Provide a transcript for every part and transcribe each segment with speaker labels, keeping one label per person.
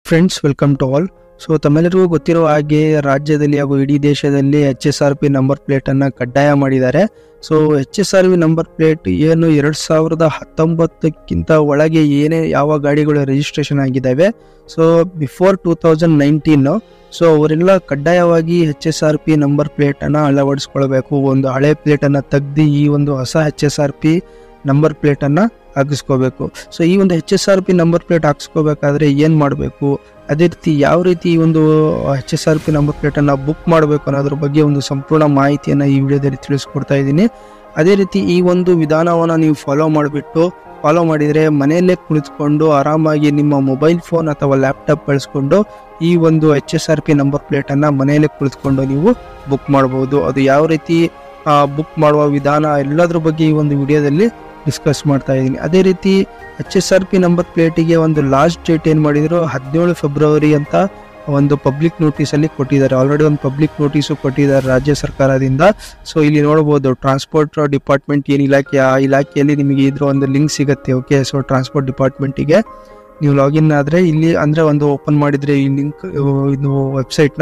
Speaker 1: friends welcome to all so ತಮ್ಮೆಲ್ಲರಿಗೂ ಗೊತ್ತಿರೋ ಹಾಗೆ ರಾಜ್ಯದಲ್ಲಿ ಹಾಗೂ ಇಡೀ ದೇಶದಲ್ಲಿ H S R P number plate ಅನ್ನ ಕಡ್ಡಾಯ ಮಾಡಿದ್ದಾರೆ so H S R P number plate ಏನು ಎರಡ್ ಸಾವಿರದ ಹತ್ತೊಂಬತ್ತಕ್ಕಿಂತ ಒಳಗೆ ಏನೇ ಯಾವ ಗಾಡಿಗಳು ರಿಜಿಸ್ಟ್ರೇಷನ್ ಆಗಿದ್ದಾವೆ so before two thousand nineteen so ಅವರೆಲ್ಲ ಕಡ್ಡಾಯವಾಗಿ H S R P number plate ಅನ್ನ ಅಳವಡಿಸ್ಕೊಳ್ಬೇಕು ಒಂದು ಹಳೆ ಪ್ಲೇಟ್ ಅನ್ನ ತೆಗ್ದು ಈ ಒಂದು ಹೊಸ H S R P number plate ಅನ್ನ ಹಾಕಿಸ್ಕೋಬೇಕು ಸೊ ಈ ಒಂದು H S R P number plate ಹಾಕಿಸ್ಕೋಬೇಕಾದ್ರೆ ಏನ್ ಮಾಡಬೇಕು ಅದೇ ರೀತಿ ಯಾವ ರೀತಿ ಈ ಒಂದು H S R P number plate ಅನ್ನ ಬುಕ್ ಮಾಡಬೇಕು ಅನ್ನೋದ್ರ ಬಗ್ಗೆ ಒಂದು ಸಂಪೂರ್ಣ ಮಾಹಿತಿಯನ್ನ ಈ ವಿಡಿಯೋದಲ್ಲಿ ತಿಳಿಸ್ಕೊಡ್ತಾ ಇದ್ದೀನಿ ಅದೇ ರೀತಿ ಈ ಒಂದು ವಿಧಾನವನ್ನ ನೀವು ಫಾಲೋ ಮಾಡಿಬಿಟ್ಟು ಫಾಲೋ ಮಾಡಿದರೆ ಮನೆಯಲ್ಲೇ ಕುಳಿತುಕೊಂಡು ಆರಾಮಾಗಿ ನಿಮ್ಮ ಮೊಬೈಲ್ ಫೋನ್ ಅಥವಾ ಲ್ಯಾಪ್ಟಾಪ್ ಬಳಸ್ಕೊಂಡು ಈ ಒಂದು H S R P number plate ಅನ್ನ ಮನೆಯಲ್ಲೇ ಕುಳಿತುಕೊಂಡು ನೀವು ಬುಕ್ ಮಾಡಬಹುದು ಅದು ಯಾವ ರೀತಿ ಬುಕ್ ಮಾಡುವ ವಿಧಾನ ಎಲ್ಲದ್ರ ಬಗ್ಗೆ ಈ ಒಂದು ವಿಡಿಯೋದಲ್ಲಿ ಡಿಸ್ಕಸ್ ಮಾಡ್ತಾ ಇದ್ದೀನಿ ಅದೇ ರೀತಿ H S R P number ಪ್ಲೇಟಿಗೆ ಒಂದು ಲಾಸ್ಟ್ ಡೇಟ್ ಏನು ಮಾಡಿದ್ರು ಹದಿನೇಳು ಫೆಬ್ರವರಿ ಅಂತ ಒಂದು ಪಬ್ಲಿಕ್ ನೋಟಿಸ್ ಅಲ್ಲಿ ಕೊಟ್ಟಿದ್ದಾರೆ ಆಲ್ರೆಡಿ ಒಂದು ಪಬ್ಲಿಕ್ ನೋಟಿಸು ಕೊಟ್ಟಿದ್ದಾರೆ ರಾಜ್ಯ ಸರ್ಕಾರದಿಂದ ಸೊ ಇಲ್ಲಿ ನೋಡಬಹುದು ಟ್ರಾನ್ಸ್ಪೋರ್ಟ್ ಡಿಪಾರ್ಟ್ಮೆಂಟ್ ಏನು ಇಲಾಖೆ ಆ ಇಲಾಖೆಯಲ್ಲಿ ನಿಮಗೆ ಇದ್ರ ಒಂದು ಲಿಂಕ್ ಸಿಗುತ್ತೆ ಓಕೆ ಸೊ ಟ್ರಾನ್ಸ್ಪೋರ್ಟ್ ಡಿಪಾರ್ಟ್ಮೆಂಟಿಗೆ ನೀವು ಲಾಗಿನ್ ಆದರೆ ಇಲ್ಲಿ ಅಂದರೆ ಒಂದು ಓಪನ್ ಮಾಡಿದರೆ ಈ ಲಿಂಕ್ ಇದು ವೆಬ್ಸೈಟ್ನ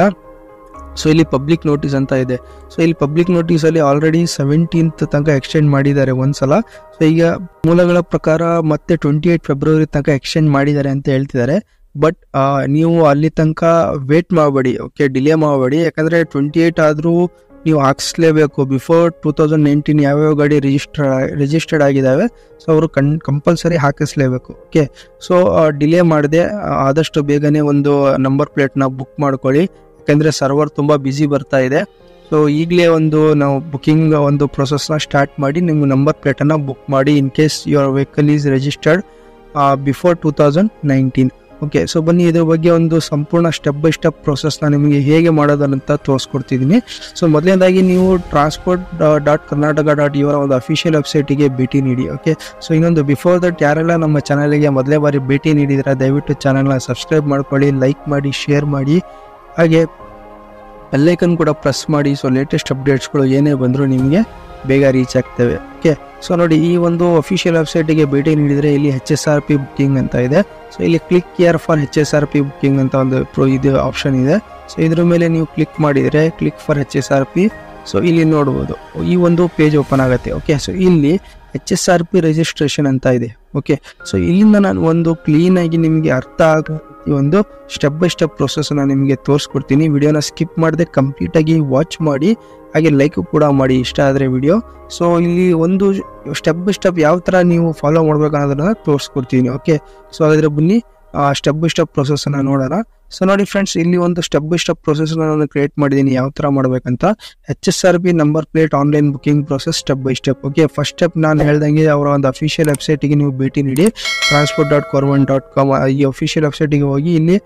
Speaker 1: ಸೊ ಇಲ್ಲಿ ಪಬ್ಲಿಕ್ ನೋಟಿಸ್ ಅಂತ ಇದೆ ಸೊ ಇಲ್ಲಿ ಪಬ್ಲಿಕ್ ನೋಟಿಸ್ ಅಲ್ಲಿ ಆಲ್ರೆಡಿ ಸೆವೆಂಟೀನ್ತ್ ತನಕ ಎಕ್ಸ್ಟೆಂಡ್ ಮಾಡಿದ್ದಾರೆ ಒಂದ್ಸಲ ಸೊ ಈಗ ಮೂಲಗಳ ಪ್ರಕಾರ ಮತ್ತೆ ಟ್ವೆಂಟಿ ಏಟ್ ಫೆಬ್ರವರಿ ತನಕ ಎಕ್ಸ್ಟೆಂಡ್ ಮಾಡಿದ್ದಾರೆ ಅಂತ ಹೇಳ್ತಿದ್ದಾರೆ ಬಟ್ ನೀವು ಅಲ್ಲಿ ತನಕ ವೇಟ್ ಮಾಡಬೇಡಿ ಓಕೆ ಡಿಲೇ ಮಾಡಬೇಡಿ ಯಾಕಂದ್ರೆ ಟ್ವೆಂಟಿ ಏಟ್ ಆದರೂ ನೀವು ಹಾಕ್ಸ್ಲೇಬೇಕು ಬಿಫೋರ್ ಟೂ ತೌಸಂಡ್ ನೈನ್ಟೀನ್ ಯಾವ್ಯಾವ ಗಾಡಿ ರಿಜಿಸ್ಟರ್ ರಿಜಿಸ್ಟರ್ಡ್ ಆಗಿದ್ದಾವೆ ಸೊ ಅವರು ಕಣ್ ಕಂಪಲ್ಸರಿ ಹಾಕಿಸ್ಲೇಬೇಕು ಓಕೆ ಸೊ ಡಿಲೇ ಮಾಡದೆ ಆದಷ್ಟು ಬೇಗನೆ ಒಂದು ನಂಬರ್ ಪ್ಲೇಟ್ನ ಬುಕ್ ಮಾಡ್ಕೊಳ್ಳಿ ಯಾಕಂದ್ರೆ ಸರ್ವರ್ ತುಂಬ ಬ್ಯುಸಿ ಬರ್ತಾ ಇದೆ ಸೊ ಈಗಲೇ ಒಂದು ನಾವು ಬುಕಿಂಗ್ ಒಂದು ಪ್ರೊಸೆಸ್ನ ಸ್ಟಾರ್ಟ್ ಮಾಡಿ ನಿಮ್ಮ ನಂಬರ್ ಪ್ಲೇಟನ್ನು ಬುಕ್ ಮಾಡಿ in case your vehicle is registered before two thousand nineteen okay so ಬನ್ನಿ ಇದ್ರ ಬಗ್ಗೆ ಒಂದು ಸಂಪೂರ್ಣ ಸ್ಟೆಪ್ ಬೈ ಸ್ಟೆಪ್ ಪ್ರೊಸೆಸ್ನ ನಿಮಗೆ ಹೇಗೆ ಮಾಡೋದಂತ ತೋರಿಸ್ಕೊಡ್ತಿದ್ದೀನಿ ಸೊ ಮೊದಲನೇದಾಗಿ ನೀವು ಟ್ರಾನ್ಸ್ಪೋರ್ಟ್ ಡಾಟ್ ಕರ್ನಾಟಕ ಡಾಟ್ ಇವರ ಒಂದು ಅಫಿಷಿಯಲ್ ವೆಬ್ಸೈಟಿಗೆ ಭೇಟಿ ನೀಡಿ ಓಕೆ ಸೊ ಇನ್ನೊಂದು ಬಿಫೋರ್ ದಟ್ ಯಾರೆಲ್ಲ ನಮ್ಮ ಚಾನಲ್ಗೆ ಮೊದಲೇ ಬಾರಿ ಭೇಟಿ ನೀಡಿದ್ರೆ ದಯವಿಟ್ಟು ಚಾನಲ್ನ ಸಬ್ಸ್ಕ್ರೈಬ್ ಮಾಡ್ಕೊಳ್ಳಿ ಲೈಕ್ ಮಾಡಿ ಶೇರ್ ಮಾಡಿ ಹಾಗೆ ಬೆಲ್ಲೈಕನ್ ಕೂಡ ಪ್ರೆಸ್ ಮಾಡಿ ಸೊ ಲೇಟೆಸ್ಟ್ ಅಪ್ಡೇಟ್ಸ್ಗಳು ಏನೇ ಬಂದರೂ ನಿಮಗೆ ಬೇಗ ರೀಚ್ ಆಗ್ತವೆ ಓಕೆ ಸೊ ನೋಡಿ ಈ ಒಂದು ಅಫಿಷಿಯಲ್ ವೆಬ್ಸೈಟಿಗೆ ಭೇಟಿ ನೀಡಿದರೆ ಇಲ್ಲಿ H S R P booking ಅಂತ ಇದೆ ಸೊ ಇಲ್ಲಿ click here for H S R P booking ಅಂತ ಒಂದು ಪ್ರೋ ಇದು ಆಪ್ಷನ್ ಇದೆ ಸೊ ಇದ್ರ ಮೇಲೆ ನೀವು ಕ್ಲಿಕ್ ಮಾಡಿದರೆ click for H S R P so ಇಲ್ಲಿ ನೋಡ್ಬೋದು ಈ ಒಂದು ಪೇಜ್ ಓಪನ್ ಆಗುತ್ತೆ ಓಕೆ ಸೊ ಇಲ್ಲಿ H S R P registration ಅಂತ ಇದೆ ಓಕೆ ಸೊ ಇಲ್ಲಿಂದ ನಾನು ಒಂದು ಕ್ಲೀನ್ ಆಗಿ ನಿಮಗೆ ಅರ್ಥ ಆಗೋ ಈ ಒಂದು ಸ್ಟೆಪ್ ಬೈ ಸ್ಟೆಪ್ ಪ್ರೊಸೆಸ್ ನಾನು ನಿಮಗೆ ತೋರಿಸ್ಕೊಡ್ತೀನಿ ವಿಡಿಯೋನ ಸ್ಕಿಪ್ ಮಾಡದೆ ಕಂಪ್ಲೀಟ್ ಆಗಿ ವಾಚ್ ಮಾಡಿ ಹಾಗೆ ಲೈಕ್ ಕೂಡ ಮಾಡಿ ಇಷ್ಟ ಆದರೆ ವಿಡಿಯೋ ಸೊ ಇಲ್ಲಿ ಒಂದು ಸ್ಟೆಪ್ ಬೈ ಸ್ಟೆಪ್ ಯಾವ ಥರ ನೀವು ಫಾಲೋ ಮಾಡ್ಬೇಕು ಅನ್ನೋದನ್ನ ತೋರಿಸ್ಕೊಡ್ತೀನಿ ಓಕೆ ಸೊ ಹಾಗಾದ್ರೆ ಬನ್ನಿ ಸ್ಟೆಪ್ ಬೈ ಸ್ಟೆಪ್ ಪ್ರೊಸೆಸ್ನ ನೋಡೋಣ ಸೊ ನೋಡಿ ಫ್ರೆಂಡ್ಸ್ ಇಲ್ಲಿ ಒಂದು ಸ್ಟೆಪ್ ಬೈ ಸ್ಟೆಪ್ ಪ್ರೊಸೆಸ್ ನಾನು ಕ್ರಿಯೇಟ್ ಮಾಡಿದ್ದೀನಿ ಯಾವ ತರ ಮಾಡ್ಬೇಕಂತ H S R B number plate online booking process step by step okay first step ನಾನು ಹೇಳ್ದಂಗೆ ಅವರ ಒಂದು ಅಫಿಷಿಯಲ್ ವೆಬ್ಸೈಟಿಗೆ ನೀವು ಭೇಟಿ ನೀಡಿ ಟ್ರಾನ್ಸ್ಪೋರ್ಟ್ ಡಾಟ್ ಕೋರ್ವನ್ ಡಾಟ್ ಕಾಮ್ ಈ ಅಫಿಷಿಯಲ್ ವೆಬ್ಸೈಟಿಗೆ ಹೋಗಿ ಇಲ್ಲಿ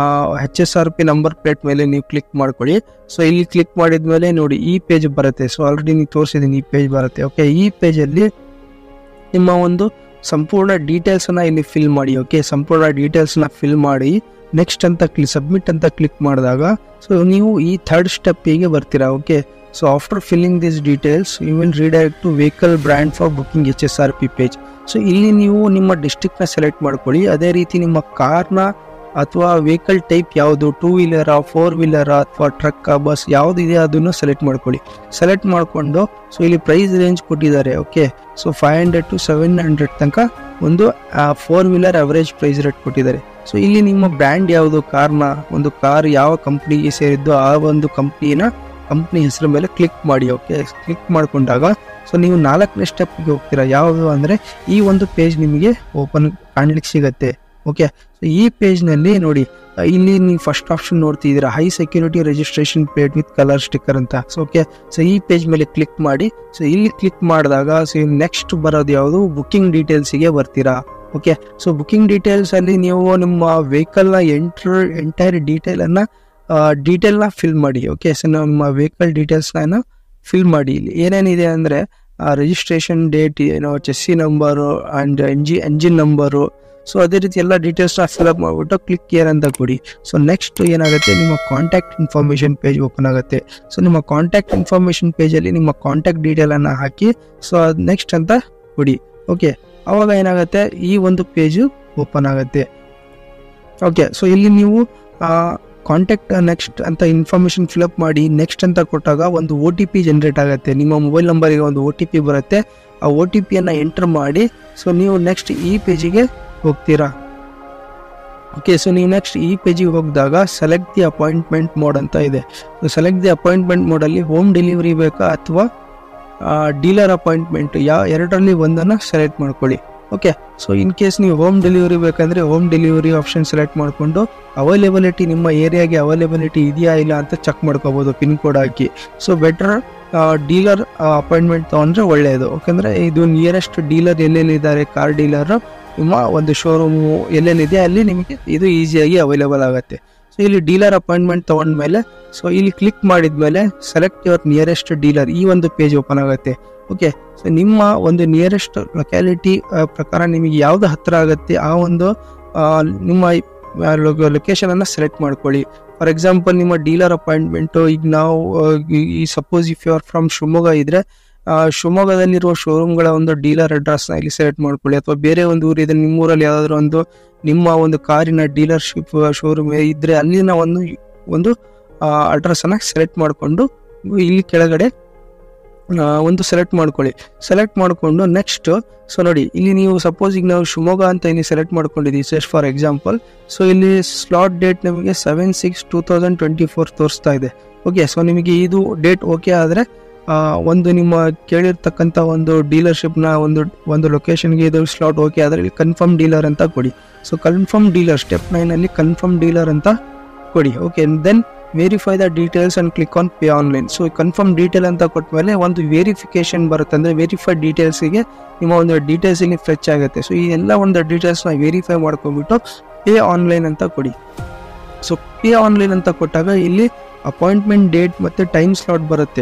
Speaker 1: H S R P number plate ಮೇಲೆ ನೀವು ಕ್ಲಿಕ್ ಮಾಡ್ಕೊಳ್ಳಿ ಸೊ ಇಲ್ಲಿ ಕ್ಲಿಕ್ ಮಾಡಿದ್ಮೇಲೆ ನೋಡಿ ಈ ಪೇಜ್ ಬರುತ್ತೆ ಸೊ ಆಲ್ರೆಡಿ ನೀವು ತೋರಿಸಿದ್ದೀನಿ ಈ ಪೇಜ್ ಬರುತ್ತೆ ಓಕೆ ಈ ಪೇಜಲ್ಲಿ ನಿಮ್ಮ ಒಂದು ಸಂಪೂರ್ಣ ಡೀಟೇಲ್ಸನ್ನ ಇಲ್ಲಿ ಫಿಲ್ ಮಾಡಿ ಓಕೆ ಸಂಪೂರ್ಣ ಡೀಟೇಲ್ಸ್ನ ಫಿಲ್ ಮಾಡಿ ನೆಕ್ಸ್ಟ್ ಅಂತ ಕ್ಲಿಕ್ ಸಬ್ಮಿಟ್ ಅಂತ ಕ್ಲಿಕ್ ಮಾಡಿದಾಗ ಸೊ ನೀವು ಈ ಥರ್ಡ್ ಸ್ಟೆಪ್ಪಿಗೆ ಬರ್ತೀರಾ okay so after filling this details you will redirect to vehicle brand for booking H S R P page so ಇಲ್ಲಿ ನೀವು ನಿಮ್ಮ ಡಿಸ್ಟಿಕ್ನ ಸೆಲೆಕ್ಟ್ ಮಾಡ್ಕೊಳ್ಳಿ ಅದೇ ರೀತಿ ನಿಮ್ಮ ಕಾರ್ನ ಅಥವಾ ವೆಹಿಕಲ್ ಟೈಪ್ ಯಾವುದು ಟೂ ವೀಲರಾ ಫೋರ್ ವೀಲರಾ ಅಥವಾ ಟ್ರಕ್ ಬಸ್ ಯಾವುದಿದೆ ಅದನ್ನು ಸೆಲೆಕ್ಟ್ ಮಾಡ್ಕೊಳ್ಳಿ ಸೆಲೆಕ್ಟ್ ಮಾಡಿಕೊಂಡು ಸೊ ಇಲ್ಲಿ ಪ್ರೈಸ್ ರೇಂಜ್ ಕೊಟ್ಟಿದ್ದಾರೆ okay so five hundred to seven hundred ತನಕ ಒಂದು four wheeler average price rate ಕೊಟ್ಟಿದ್ದಾರೆ ಸೊ ಇಲ್ಲಿ ನಿಮ್ಮ ಬ್ರ್ಯಾಂಡ್ ಯಾವುದು ಕಾರ್ನ ಒಂದು ಕಾರ್ ಯಾವ ಕಂಪ್ನಿಗೆ ಸೇರಿದ್ದು ಆ ಒಂದು ಕಂಪ್ನಿನ ಕಂಪ್ನಿ ಹೆಸರು ಮೇಲೆ ಕ್ಲಿಕ್ ಮಾಡಿ ಓಕೆ ಕ್ಲಿಕ್ ಮಾಡಿಕೊಂಡಾಗ ಸೊ ನೀವು ನಾಲ್ಕನೇ ಸ್ಟೆಪ್ಗೆ ಹೋಗ್ತೀರಾ ಯಾವುದು ಅಂದರೆ ಈ ಒಂದು ಪೇಜ್ ನಿಮಗೆ ಓಪನ್ ಕಾಣ್ಲಿಕ್ಕೆ ಸಿಗತ್ತೆ ಓಕೆ ಸೊ ಈ ಪೇಜ್ನಲ್ಲಿ ನೋಡಿ ಇಲ್ಲಿ ನೀವು ಫಸ್ಟ್ ಆಪ್ಷನ್ ನೋಡ್ತಿದ್ದೀರಾ high security registration plate with colour sticker ಅಂತ ಸೊ ಓಕೆ ಸೊ ಈ ಪೇಜ್ ಮೇಲೆ ಕ್ಲಿಕ್ ಮಾಡಿ ಸೊ ಇಲ್ಲಿ ಕ್ಲಿಕ್ ಮಾಡಿದಾಗ ಸೊ ನೆಕ್ಸ್ಟ್ ಬರೋದು ಯಾವುದು ಬುಕಿಂಗ್ ಡೀಟೇಲ್ಸಿಗೆ ಬರ್ತೀರಾ ಓಕೆ ಸೊ ಬುಕಿಂಗ್ ಡೀಟೇಲ್ಸ್ ಅಲ್ಲಿ ನೀವು ನಿಮ್ಮ ವೆಹಿಕಲ್ನ ಎಂಟ್ರ್ ಎಂಟೈರ್ ಡೀಟೇಲ್ ಅನ್ನ ಡೀಟೇಲ್ನ ಫಿಲ್ ಮಾಡಿ ಓಕೆ ಸೊ ನಮ್ಮ ವೆಹಿಕಲ್ ಡೀಟೇಲ್ಸ್ನ ಫಿಲ್ ಮಾಡಿ ಇಲ್ಲಿ ಏನೇನಿದೆ ಅಂದರೆ ರಿಜಿಸ್ಟ್ರೇಷನ್ ಡೇಟ್ ಏನೋ ಚೆಸ್ಸಿ ನಂಬರು ಆ್ಯಂಡ್ ಎಂಜಿ ಎಂಜಿನ್ ನಂಬರು ಸೊ ಅದೇ ರೀತಿ ಎಲ್ಲ ಡೀಟೇಲ್ಸ್ನ ಫಿಲಪ್ ಮಾಡಿಬಿಟ್ಟು ಕ್ಲಿಕ್ ಕೇರ್ ಅಂತ ಕೊಡಿ ಸೊ ನೆಕ್ಸ್ಟ್ ಏನಾಗುತ್ತೆ ನಿಮ್ಮ ಕಾಂಟ್ಯಾಕ್ಟ್ ಇನ್ಫಾರ್ಮೇಷನ್ ಪೇಜ್ ಓಪನ್ ಆಗುತ್ತೆ ಸೊ ನಿಮ್ಮ ಕಾಂಟ್ಯಾಕ್ಟ್ ಇನ್ಫಾರ್ಮೇಷನ್ ಪೇಜಲ್ಲಿ ನಿಮ್ಮ ಕಾಂಟ್ಯಾಕ್ಟ್ ಡೀಟೇಲನ್ನು ಹಾಕಿ ಸೊ ಅದು ನೆಕ್ಸ್ಟ್ ಅಂತ ಕೊಡಿ ಓಕೆ ಅವಾಗ ಏನಾಗುತ್ತೆ ಈ ಒಂದು ಪೇಜು ಓಪನ್ ಆಗುತ್ತೆ ಓಕೆ ಸೊ ಇಲ್ಲಿ ನೀವು ಕಾಂಟ್ಯಾಕ್ಟ್ ನೆಕ್ಸ್ಟ್ ಅಂತ ಇನ್ಫಾರ್ಮೇಶನ್ ಫಿಲಪ್ ಮಾಡಿ ನೆಕ್ಸ್ಟ್ ಅಂತ ಕೊಟ್ಟಾಗ ಒಂದು ಒ ಟಿ ಪಿ ಜನ್ರೇಟ್ ಆಗುತ್ತೆ ನಿಮ್ಮ ಮೊಬೈಲ್ ನಂಬರಿಗೆ ಒಂದು ಒ ಟಿ ಪಿ ಬರುತ್ತೆ ಆ ಒ ಟಿ ಪಿಯನ್ನು ಎಂಟರ್ ಮಾಡಿ ಸೊ ನೀವು ನೆಕ್ಸ್ಟ್ ಈ ಪೇಜಿಗೆ ಹೋಗ್ತೀರಾ ಓಕೆ ಸೊ ನೀವು ನೆಕ್ಸ್ಟ್ ಈ ಪೇಜಿಗೆ ಹೋಗಿದಾಗ ಸೆಲೆಕ್ಟ್ ದಿ ಅಪಾಯಿಂಟ್ಮೆಂಟ್ ಮೋಡ್ ಅಂತ ಇದೆ ಸೆಲೆಕ್ಟ್ ದಿ ಅಪಾಯಿಂಟ್ಮೆಂಟ್ ಮೋಡಲ್ಲಿ ಹೋಮ್ ಡೆಲಿವರಿ ಬೇಕಾ ಅಥವಾ ಡೀಲರ್ ಅಪಾಯಿಂಟ್ಮೆಂಟ್ ಯಾವ ಎರಡರಲ್ಲಿ ಒಂದನ್ನು ಸೆಲೆಕ್ಟ್ ಮಾಡ್ಕೊಳ್ಳಿ ಓಕೆ ಸೊ ಇನ್ ಕೇಸ್ ನೀವು ಹೋಮ್ ಡೆಲಿವರಿ ಬೇಕಂದರೆ ಹೋಮ್ ಡೆಲಿವರಿ ಆಪ್ಷನ್ ಸೆಲೆಕ್ಟ್ ಮಾಡಿಕೊಂಡು ಅವೈಲೇಬಿಲಿಟಿ ನಿಮ್ಮ ಏರಿಯಾಗೆ ಅವೈಲೇಬಿಲಿಟಿ ಇದೆಯಾ ಇಲ್ಲ ಅಂತ ಚೆಕ್ ಮಾಡ್ಕೋಬೋದು ಪಿನ್ ಕೋಡ್ ಹಾಕಿ ಸೊ ಬೆಟರ್ ಡೀಲರ್ ಅಪಾಯಿಂಟ್ಮೆಂಟ್ ತೊಗೊಂಡ್ರೆ ಒಳ್ಳೆಯದು ಯಾಕಂದರೆ ಇದು ನಿಯರೆಸ್ಟ್ ಡೀಲರ್ ಎಲ್ಲೆಲ್ಲಿದ್ದಾರೆ ಕಾರ್ ಡೀಲರ್ ನಿಮ್ಮ ಒಂದು ಶೋರೂಮು ಎಲ್ಲೆಲ್ಲಿದೆ ಅಲ್ಲಿ ನಿಮಗೆ ಇದು ಈಸಿಯಾಗಿ ಅವೈಲೇಬಲ್ ಆಗುತ್ತೆ ಸೊ ಇಲ್ಲಿ ಡೀಲರ್ ಅಪಾಯಿಂಟ್ಮೆಂಟ್ ತೊಗೊಂಡ್ಮೇಲೆ ಸೊ ಇಲ್ಲಿ ಕ್ಲಿಕ್ ಮಾಡಿದ್ಮೇಲೆ ಸೆಲೆಕ್ಟ್ ಯುವರ್ ನಿಯರೆಸ್ಟ್ ಡೀಲರ್ ಈ ಒಂದು ಪೇಜ್ ಓಪನ್ ಆಗುತ್ತೆ ಓಕೆ ಸೊ ನಿಮ್ಮ ಒಂದು ನಿಯರೆಸ್ಟ್ ಲೊಕ್ಯಾಲಿಟಿ ಪ್ರಕಾರ ನಿಮಗೆ ಯಾವ್ದು ಹತ್ತಿರ ಆಗುತ್ತೆ ಆ ಒಂದು ಆ, ನಿಮ್ಮ ಲೊಕೇಶನ್ ಅನ್ನ ಸೆಲೆಕ್ಟ್ ಮಾಡ್ಕೊಳ್ಳಿ ಫಾರ್ ಎಕ್ಸಾಂಪಲ್ ನಿಮ್ಮ ಡೀಲರ್ ಅಪಾಯಿಂಟ್ಮೆಂಟು ಈಗ ನಾವು ಆ, ಈ- ಈ suppose if you are from Shivamogga ಇದ್ರೆ ಆ, ಶಿವಮೊಗ್ಗದಲ್ಲಿರುವ ಶೋರೂಮ್ಗಳ ಒಂದು ಡೀಲರ್ ಅಡ್ರೆಸ್ನ ಇಲ್ಲಿ ಸೆಲೆಕ್ಟ್ ಮಾಡ್ಕೊಳ್ಳಿ ಅಥವಾ ಬೇರೆ ಒಂದು ಊರಿದೆ ನಿಮ್ಮೂರಲ್ಲಿ ಯಾವ್ದಾದ್ರು ಒಂದು ನಿಮ್ಮ ಒಂದು ಕಾರಿನ ಡೀಲರ್ಶಿಪ್ ಶೋರೂಮ್ ಇದ್ರೆ ಅಲ್ಲಿನ ಒಂದು ಒಂದು ಅಡ್ರೆಸ್ ಅನ್ನ ಸೆಲೆಕ್ಟ್ ಮಾಡಿಕೊಂಡು ಇಲ್ಲಿ ಕೆಳಗಡೆ ಆ, ಒಂದು ಸೆಲೆಕ್ಟ್ ಮಾಡ್ಕೊಳ್ಳಿ ಸೆಲೆಕ್ಟ್ ಮಾಡಿಕೊಂಡು ನೆಕ್ಸ್ಟ್ ಸೊ ನೋಡಿ ಇಲ್ಲಿ ನೀವು ಸಪೋಸ್ ಈಗ ನಾವು ಶಿವಮೊಗ್ಗ ಅಂತ ಇಲ್ಲಿ ಸೆಲೆಕ್ಟ್ ಮಾಡ್ಕೊಂಡಿದ್ದೀವಿ ಜಸ್ಟ್ ಫಾರ್ ಎಕ್ಸಾಂಪಲ್ ಸೊ ಇಲ್ಲಿ ಸ್ಲಾಟ್ ಡೇಟ್ ನಮಗೆ seven six two thousand twenty four ತೋರಿಸ್ತಾ ಇದೆ ಓಕೆ ಸೊ ನಿಮಗೆ ಇದು ಡೇಟ್ ಓಕೆ ಆದರೆ ಒಂದು ನಿಮ್ಮ ಕೇಳಿರ್ತಕ್ಕಂಥ ಒಂದು ಡೀಲರ್ಶಿಪ್ನ ಒಂದು ಒಂದು ಲೊಕೇಶನ್ಗೆ ಇದು ಸ್ಲಾಟ್ ಓಕೆ ಆದರೆ ಇಲ್ಲಿ ಕನ್ಫರ್ಮ್ ಡೀಲರ್ ಅಂತ ಕೊಡಿ ಸೊ ಕನ್ಫರ್ಮ್ ಡೀಲರ್ ಸ್ಟೆಪ್ ನೈನಲ್ಲಿ ಕನ್ಫರ್ಮ್ ಡೀಲರ್ ಅಂತ ಕೊಡಿ okay then verify the details and click on pay online so confirm detail ಅಂತ ಕೊಟ್ಟ ಮೇಲೆ ಒಂದು ವೆರಿಫಿಕೇಶನ್ ಬರುತ್ತೆ ಅಂದರೆ ವೆರಿಫೈಡ್ ಡೀಟೇಲ್ಸಿಗೆ ನಿಮ್ಮ ಒಂದು ಡೀಟೇಲ್ಸ್ ಇಲ್ಲಿ ಫ್ರೆಚ್ ಆಗುತ್ತೆ ಸೊ ಈ ಎಲ್ಲ ಒಂದು ಡೀಟೇಲ್ಸ್ನ ವೆರಿಫೈ ಮಾಡ್ಕೊಂಡ್ಬಿಟ್ಟು ಪೇ ಆನ್ಲೈನ್ ಅಂತ ಕೊಡಿ ಸೊ ಪೇ ಆನ್ಲೈನ್ ಅಂತ ಕೊಟ್ಟಾಗ ಇಲ್ಲಿ ಅಪಾಯಿಂಟ್ಮೆಂಟ್ ಡೇಟ್ ಮತ್ತು ಟೈಮ್ ಸ್ಲಾಟ್ ಬರುತ್ತೆ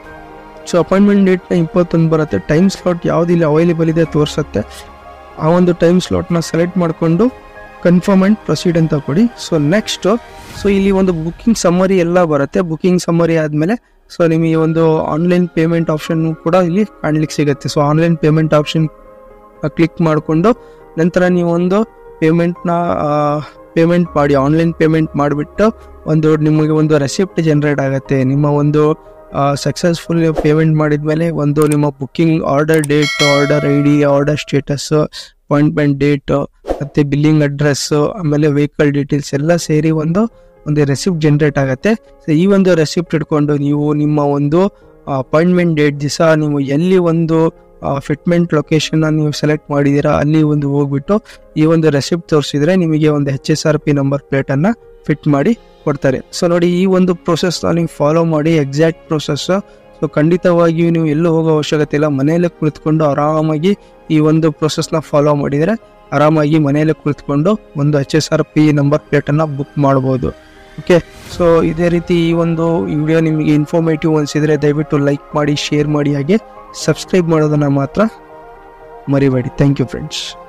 Speaker 1: ಸೊ ಅಪಾಯಿಂಟ್ಮೆಂಟ್ ಡೇಟ್ನ ಇಪ್ಪತ್ತೊಂದು ಬರುತ್ತೆ ಟೈಮ್ ಸ್ಲಾಟ್ ಯಾವ್ದು ಇಲ್ಲಿ ಅವೈಲೇಬಲ್ ಇದೆ ತೋರಿಸುತ್ತೆ ಆ ಒಂದು ಟೈಮ್ ಸ್ಲಾಟ್ನ ಸೆಲೆಕ್ಟ್ ಮಾಡಿಕೊಂಡು ಕನ್ಫರ್ಮ್ ಆ್ಯಂಡ್ ಪ್ರೊಸೀಡ್ ಅಂತ ಕೊಡಿ ಸೊ ನೆಕ್ಸ್ಟ್ ಸೊ ಇಲ್ಲಿ ಒಂದು ಬುಕ್ಕಿಂಗ್ ಸಮ್ಮರಿ ಎಲ್ಲ ಬರುತ್ತೆ ಬುಕ್ಕಿಂಗ್ ಸಮ್ಮರಿ ಆದಮೇಲೆ ಸೊ ನಿಮಗೆ ಒಂದು ಆನ್ಲೈನ್ ಪೇಮೆಂಟ್ ಆಪ್ಷನ್ ಕೂಡ ಇಲ್ಲಿ ಕಾಣ್ಲಿಕ್ಕೆ ಸಿಗುತ್ತೆ so online payment option click ಮಾಡಿಕೊಂಡು ನಂತರ ನೀವು ಒಂದು ಪೇಮೆಂಟ್ನ ಪೇಮೆಂಟ್ ಮಾಡಿ ಆನ್ಲೈನ್ ಪೇಮೆಂಟ್ ಮಾಡಿಬಿಟ್ಟು ಒಂದು ನಿಮಗೆ ಒಂದು ರೆಸಿಪ್ಟ್ ಜನರೇಟ್ ಆಗುತ್ತೆ ನಿಮ್ಮ ಒಂದು ಸಕ್ಸಸ್ಫುಲ್ ಪೇಮೆಂಟ್ ಮಾಡಿದ್ಮೇಲೆ ಒಂದು ನಿಮ್ಮ booking order date order I D order status appointment date ಮತ್ತೆ ಬಿಲ್ಲಿಂಗ್ ಅಡ್ರೆಸ್ ಆಮೇಲೆ ವೆಹಿಕಲ್ ಡೀಟೇಲ್ಸ್ ಎಲ್ಲ ಸೇರಿ ಒಂದು ಒಂದು ರೆಸಿಪ್ಟ್ ಜನರೇಟ್ ಆಗುತ್ತೆ ಸೊ ಈ ಒಂದು ರೆಸಿಪ್ಟ್ ಇಟ್ಕೊಂಡು ನೀವು ನಿಮ್ಮ ಒಂದು ಅಪಾಯಿಂಟ್ಮೆಂಟ್ ಡೇಟ್ ದಿವಸ ನೀವು ಎಲ್ಲಿ ಒಂದು ಫಿಟ್ಮೆಂಟ್ ಲೊಕೇಶನ್ ನೀವು ಸೆಲೆಕ್ಟ್ ಮಾಡಿದ್ದೀರಾ ಅಲ್ಲಿ ಒಂದು ಹೋಗ್ಬಿಟ್ಟು ಈ ಒಂದು ರೆಸಿಪ್ಟ್ ತೋರಿಸಿದ್ರೆ ನಿಮಗೆ ಒಂದು H S R P number ಪ್ಲೇಟನ್ನು ಫಿಟ್ ಮಾಡಿ ಕೊಡ್ತಾರೆ ಸೊ ನೋಡಿ ಈ ಒಂದು ಪ್ರೊಸೆಸ್ನ ನೀವು ಫಾಲೋ ಮಾಡಿ ಎಕ್ಸಾಕ್ಟ್ ಪ್ರೊಸೆಸ್ ಸೊ ಖಂಡಿತವಾಗಿಯೂ ನೀವು ಎಲ್ಲೂ ಹೋಗೋ ಅವಶ್ಯಕತೆ ಇಲ್ಲ ಮನೆಯಲ್ಲೇ ಕುಳಿತುಕೊಂಡು ಆರಾಮಾಗಿ ಈ ಒಂದು ಪ್ರೊಸೆಸ್ನ ಫಾಲೋ ಮಾಡಿದರೆ ಆರಾಮಾಗಿ ಮನೆಯಲ್ಲೇ ಕುಳಿತುಕೊಂಡು ಒಂದು H S R P number ಪ್ಲೇಟನ್ನು ಬುಕ್ ಮಾಡ್ಬೋದು ಓಕೆ ಸೊ ಇದೇ ರೀತಿ ಈ ಒಂದು ವಿಡಿಯೋ ನಿಮಗೆ ಇನ್ಫಾರ್ಮೇಟಿವ್ ಅನಿಸಿದರೆ ದಯವಿಟ್ಟು ಲೈಕ್ ಮಾಡಿ ಶೇರ್ ಮಾಡಿ ಹಾಗೆ ಸಬ್ಸ್ಕ್ರೈಬ್ ಮಾಡೋದನ್ನು ಮಾತ್ರ ಮರಿಬೇಡಿ ಥ್ಯಾಂಕ್ ಯು ಫ್ರೆಂಡ್ಸ್